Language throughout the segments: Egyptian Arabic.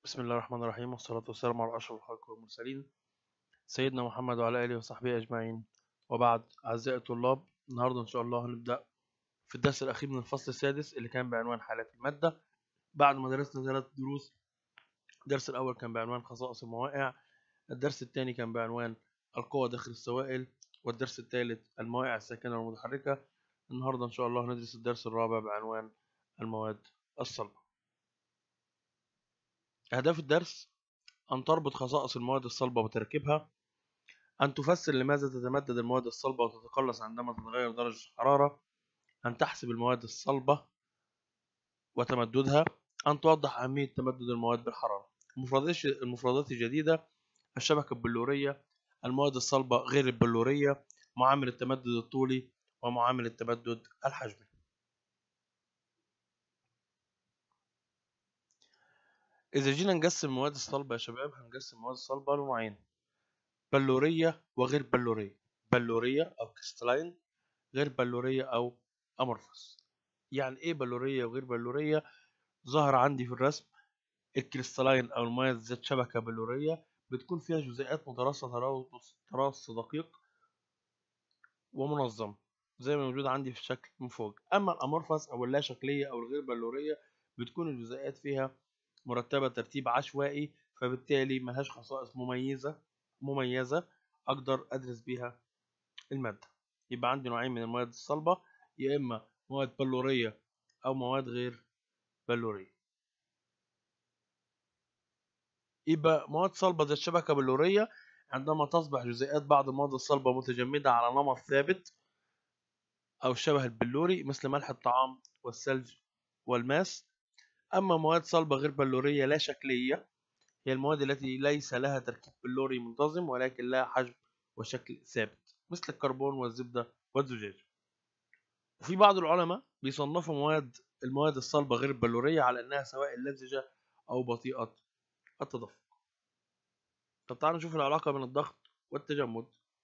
بسم الله الرحمن الرحيم والصلاة والسلام على أشرف الخلق والمرسلين سيدنا محمد وعلى آله وصحبه أجمعين وبعد أعزائي الطلاب النهاردة إن شاء الله هنبدأ في الدرس الأخير من الفصل السادس اللي كان بعنوان حالات المادة بعد ما درسنا ثلاث دروس الدرس الأول كان بعنوان خصائص المواقع الدرس الثاني كان بعنوان القوى داخل السوائل والدرس الثالث المواقع الساكنة والمتحركة النهاردة إن شاء الله هندرس الدرس الرابع بعنوان المواد الصلبة أهداف الدرس أن تربط خصائص المواد الصلبة وتركيبها أن تفسر لماذا تتمدد المواد الصلبة وتتقلص عندما تتغير درجة الحرارة أن تحسب المواد الصلبة وتمددها أن توضح أهمية تمدد المواد بالحرارة المفردات الجديدة الشبكة البلورية المواد الصلبة غير البلورية معامل التمدد الطولي ومعامل التمدد الحجمي إذا جينا نقسم المواد الصلبة يا شباب هنقسم المواد الصلبة لنوعين بلورية وغير بلورية بلورية أو كريستالين غير بلورية أو أمورفوس يعني إيه بلورية وغير بلورية ظهر عندي في الرسم الكريستالين أو المواد ذات شبكة بلورية بتكون فيها جزيئات متراصة تراص دقيق ومنظم زي ما موجود عندي في الشكل من فوق أما الأمورفوس أو اللا شكلية أو الغير بلورية بتكون الجزيئات فيها مرتبة ترتيب عشوائي فبالتالي ملهاش خصائص مميزة مميزة أقدر أدرس بيها المادة يبقى عندي نوعين من المواد الصلبة يا إما مواد بلورية أو مواد غير بلورية يبقى مواد صلبة ذات شبكة بلورية عندما تصبح جزيئات بعض المواد الصلبة متجمدة على نمط ثابت أو الشبه البلوري مثل ملح الطعام والثلج والماس أما مواد صلبة غير بلورية لا شكلية هي المواد التي ليس لها تركيب بلوري منتظم ولكن لها حجم وشكل ثابت مثل الكربون والزبدة والزجاج وفي بعض العلماء بيصنفوا مواد المواد الصلبة غير البلورية على أنها سوائل لزجة أو بطيئة التدفق طب تعالوا نشوف العلاقة بين الضغط والتجمد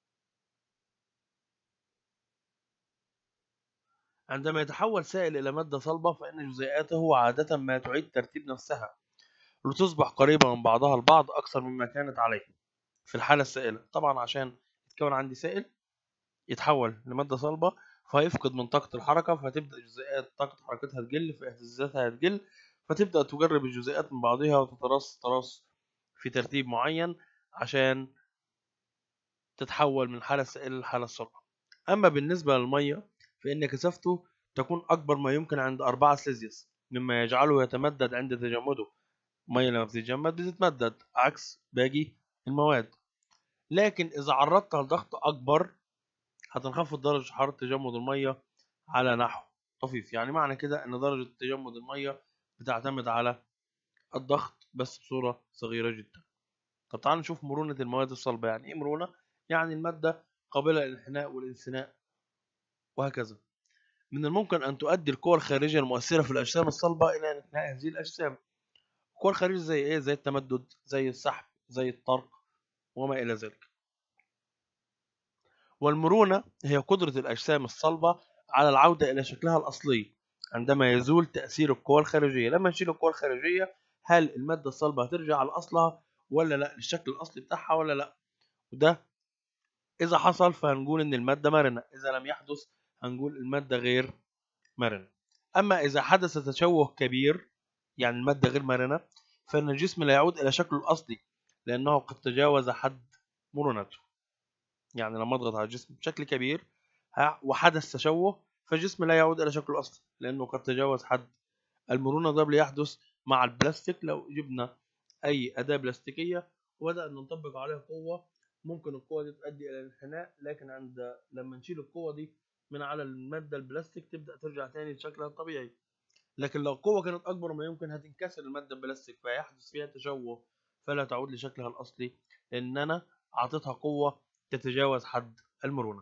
عندما يتحول سائل إلى مادة صلبة فإن جزيئاته عادة ما تعيد ترتيب نفسها لتصبح قريبة من بعضها البعض أكثر مما كانت عليه في الحالة السائلة طبعا عشان يتكون عندي سائل يتحول لمادة صلبة فيفقد من طاقة الحركة فتبدأ جزيئات طاقة حركتها تقل فاهتزازاتها تقل فتبدأ تجرب الجزيئات من بعضها وتترص تراص في ترتيب معين عشان تتحول من الحالة السائلة للحالة الصلبة أما بالنسبة للمية فإن كثافته تكون أكبر ما يمكن عند 4 سلسيوس مما يجعله يتمدد عند تجمده المية لما بتتجمد بتتمدد عكس باقي المواد لكن إذا عرضتها لضغط أكبر هتنخفض درجة حرارة تجمد المية على نحو طفيف يعني معنى كده إن درجة تجمد المية بتعتمد على الضغط بس بصورة صغيرة جدا طب تعالوا نشوف مرونة المواد الصلبة يعني إيه مرونة؟ يعني المادة قابلة للانحناء والانثناء وهكذا من الممكن أن تؤدي القوى الخارجية المؤثرة في الأجسام الصلبة إلى انحناء هذه الأجسام القوى الخارجية زي إيه؟ زي التمدد زي السحب زي الطرق وما إلى ذلك والمرونة هي قدرة الأجسام الصلبة على العودة إلى شكلها الأصلي عندما يزول تأثير القوى الخارجية لما نشيل القوى الخارجية هل المادة الصلبة هترجع لأصلها ولا لا للشكل الأصلي بتاعها ولا لا وده إذا حصل فهنقول إن المادة مرنة إذا لم يحدث هنقول المادة غير مرنة أما إذا حدث تشوه كبير يعني المادة غير مرنة فإن الجسم لا يعود إلى شكله الأصلي لأنه قد تجاوز حد مرونته يعني لما أضغط على الجسم بشكل كبير وحدث تشوه فالجسم لا يعود إلى شكله الأصلي لأنه قد تجاوز حد المرونة ده بيحدث مع البلاستيك لو جبنا أي أداة بلاستيكية وبدأ نطبق عليها قوة ممكن القوة دي تؤدي إلى الانحناء لكن عند لما نشيل القوة دي من على المادة البلاستيك تبدأ ترجع تاني لشكلها الطبيعي لكن لو القوة كانت أكبر ما يمكن هتنكسر المادة البلاستيك فيحدث فيها تشوه فلا تعود لشكلها الأصلي لأن أنا أعطيتها قوة تتجاوز حد المرونة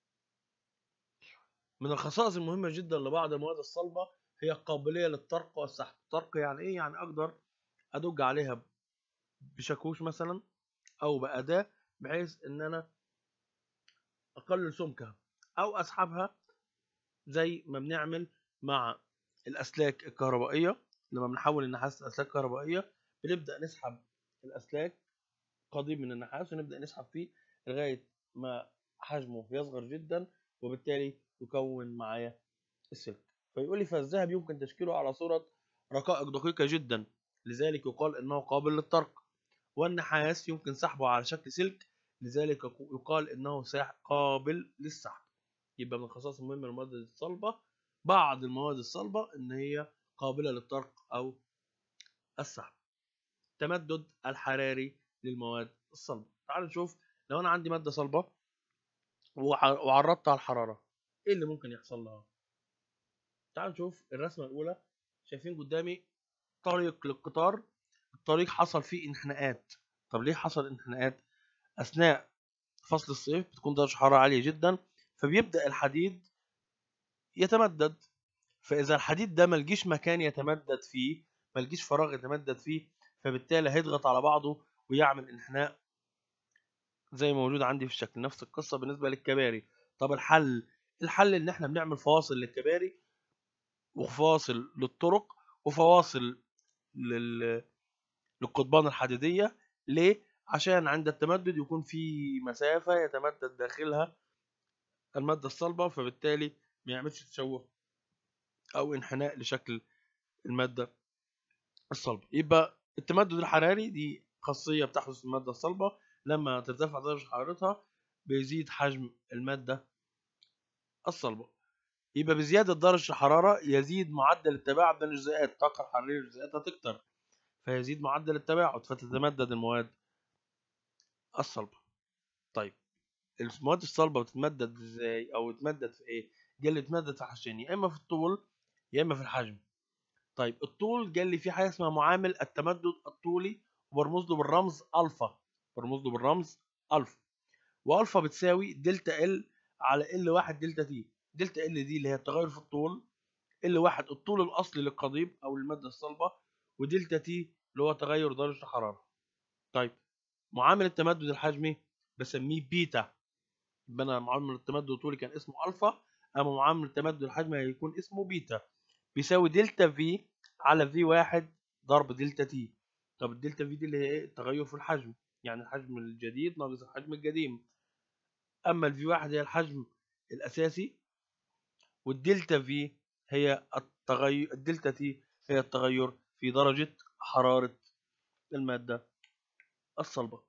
من الخصائص المهمة جدا لبعض المواد الصلبة هي القابلية للطرق والسحب الطرق يعني إيه؟ يعني أقدر أدج عليها بشاكوش مثلا أو بأداة بحيث إن أنا أقلل سمكها او اسحبها زي ما بنعمل مع الاسلاك الكهربائيه لما بنحول النحاس لاسلاك كهربائيه بنبدا نسحب الاسلاك قضيب من النحاس ونبدا نسحب فيه لغايه ما حجمه يصغر جدا وبالتالي يكون معايا السلك فيقول لي فالذهب يمكن تشكيله على صوره رقائق دقيقه جدا لذلك يقال انه قابل للطرق والنحاس يمكن سحبه على شكل سلك لذلك يقال انه قابل للسحب يبقى من الخصائص المهمه للمواد الصلبه بعض المواد الصلبه ان هي قابله للطرق او السحب التمدد الحراري للمواد الصلبه تعال نشوف لو انا عندي ماده صلبه وعرضتها على الحراره ايه اللي ممكن يحصل لها تعال نشوف الرسمه الاولى شايفين قدامي طريق للقطار الطريق حصل فيه انحناءات طب ليه حصل انحناءات اثناء فصل الصيف بتكون درجه حراره عاليه جدا فبيبدا الحديد يتمدد فاذا الحديد ده ملجيش مكان يتمدد فيه ملجيش فراغ يتمدد فيه فبالتالي هيضغط على بعضه ويعمل انحناء زي ما موجود عندي في الشكل نفس القصه بالنسبه للكباري طب الحل الحل ان احنا بنعمل فواصل للكباري وفواصل للطرق وفواصل لل... للقضبان الحديديه ليه عشان عند التمدد يكون في مسافه يتمدد داخلها الماده الصلبه فبالتالي ما يعملش تشوه او انحناء لشكل الماده الصلبه يبقى التمدد الحراري دي خاصيه بتحدث في الماده الصلبه لما ترتفع درجه حرارتها بيزيد حجم الماده الصلبه يبقى بزياده درجه الحراره يزيد معدل التباعد بين الجزيئات الطاقه الحراريه للجزيئات هتكتر فيزيد معدل التباعد فتتمدد المواد الصلبه طيب المواد الصلبه بتتمدد ازاي او تتمدد في ايه قال لي تتمدد في حاجتين يا اما في الطول يا اما في الحجم طيب الطول قال لي في حاجه اسمها معامل التمدد الطولي وبرمز له بالرمز الفا برمز له بالرمز الفا والفا بتساوي دلتا ال على ال واحد دلتا تي دلتا ال دي اللي هي التغير في الطول ال واحد الطول الاصلي للقضيب او الماده الصلبه ودلتا تي اللي هو تغير درجه الحراره طيب معامل التمدد الحجمي بسميه بيتا يبقى انا معامل التمدد الطولي كان اسمه الفا اما معامل التمدد الحجمي هيكون اسمه بيتا بيساوي دلتا في على في واحد ضرب دلتا تي طب الدلتا في دي اللي هي ايه التغير في الحجم يعني الحجم الجديد ناقص الحجم القديم اما الفي واحد هي الحجم الاساسي والدلتا في هي التغير الدلتا تي هي التغير في درجة حرارة المادة الصلبة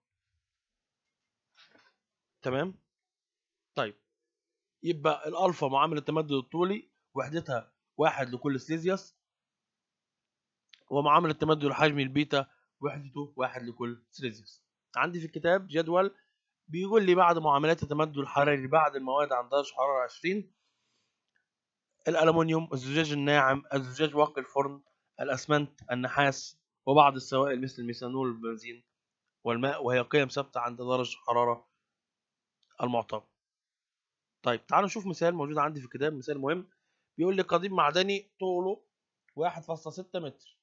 تمام طيب يبقى الالفا معامل التمدد الطولي وحدتها واحد لكل سليزيوس ومعامل التمدد الحجمي البيتا وحدته واحد لكل سليزيوس عندي في الكتاب جدول بيقول لي بعد معاملات التمدد الحراري بعد المواد عند درجة حرارة 20 الألمنيوم الزجاج الناعم الزجاج واقي الفرن الأسمنت النحاس وبعض السوائل مثل الميثانول والبنزين والماء وهي قيم ثابتة عند درجة الحرارة المعتبر طيب تعالوا نشوف مثال موجود عندي في الكتاب مثال مهم بيقول لي قضيب معدني طوله 1.6 متر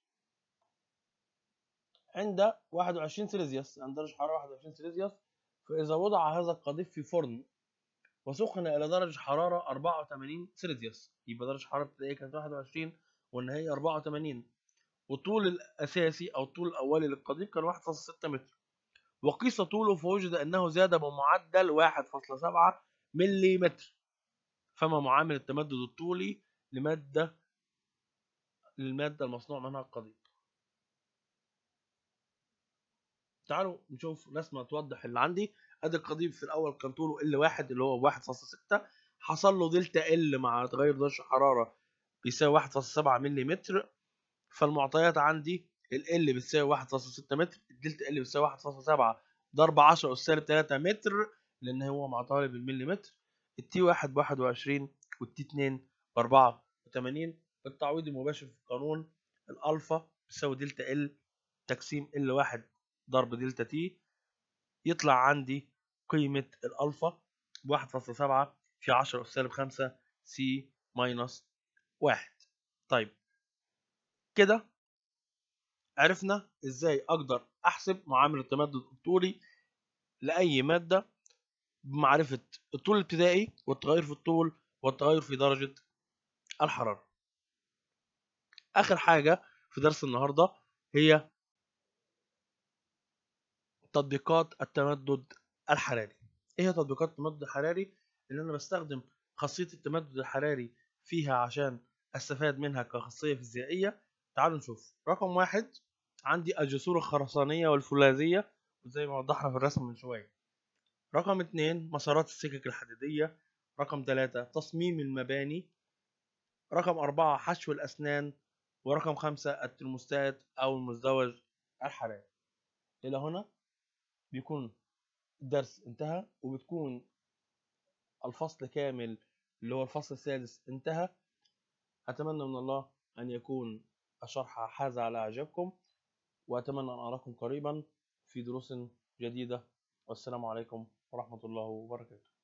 عند 21 سيليزيوس عند درجة حرارة 21 سيليزيوس فإذا وضع هذا القضيب في فرن وسخن إلى درجة حرارة 84 سيليزيوس يبقى درجة حرارة الابتدائية كانت 21 والنهائية 84 والطول الأساسي أو الطول الأولي للقضيب كان 1.6 متر وقيس طوله فوجد أنه زاد بمعدل 1.7 ملم فما معامل التمدد الطولي لمادة للمادة المصنوع منها القضيب تعالوا نشوف رسمة توضح اللي عندي ادي القضيب في الاول كان طوله ال واحد اللي هو 1.6 حصل له دلتا ال مع تغير درجة الحرارة بيساوي 1.7 ملم فالمعطيات عندي ال ال بتساوي 1.6 متر الدلتا ال بتساوي 1.7 ضرب 10 اس سالب 3 متر لان هو معطاه بالمليمتر التي 1 ب 21 والتي 2 ب 84 التعويض المباشر في القانون الالفا بتساوي دلتا ال تقسيم ال 1 ضرب دلتا تي يطلع عندي قيمة الألفا بواحد فاصلة سبعة في عشرة أس سالب خمسة سي ماينس واحد طيب كده عرفنا ازاي اقدر احسب معامل التمدد الطولي لاي ماده بمعرفه الطول الابتدائي والتغير في الطول والتغير في درجه الحراره اخر حاجه في درس النهارده هي تطبيقات التمدد الحراري ايه هي تطبيقات التمدد الحراري اللي انا بستخدم خاصيه التمدد الحراري فيها عشان استفاد منها كخاصيه فيزيائيه تعالوا نشوف رقم واحد عندي الجسور الخرسانيه والفولاذيه زي ما وضحنا في الرسم من شويه رقم اتنين مسارات السكك الحديديه رقم ثلاثة تصميم المباني رقم أربعة حشو الأسنان ورقم خمسة الترموستات أو المزدوج الحراري إلى هنا بيكون الدرس انتهى وبتكون الفصل كامل اللي هو الفصل السادس انتهى أتمنى من الله أن يكون الشرح حاز على إعجابكم وأتمنى أن أراكم قريبا في دروس جديدة والسلام عليكم ورحمة الله وبركاته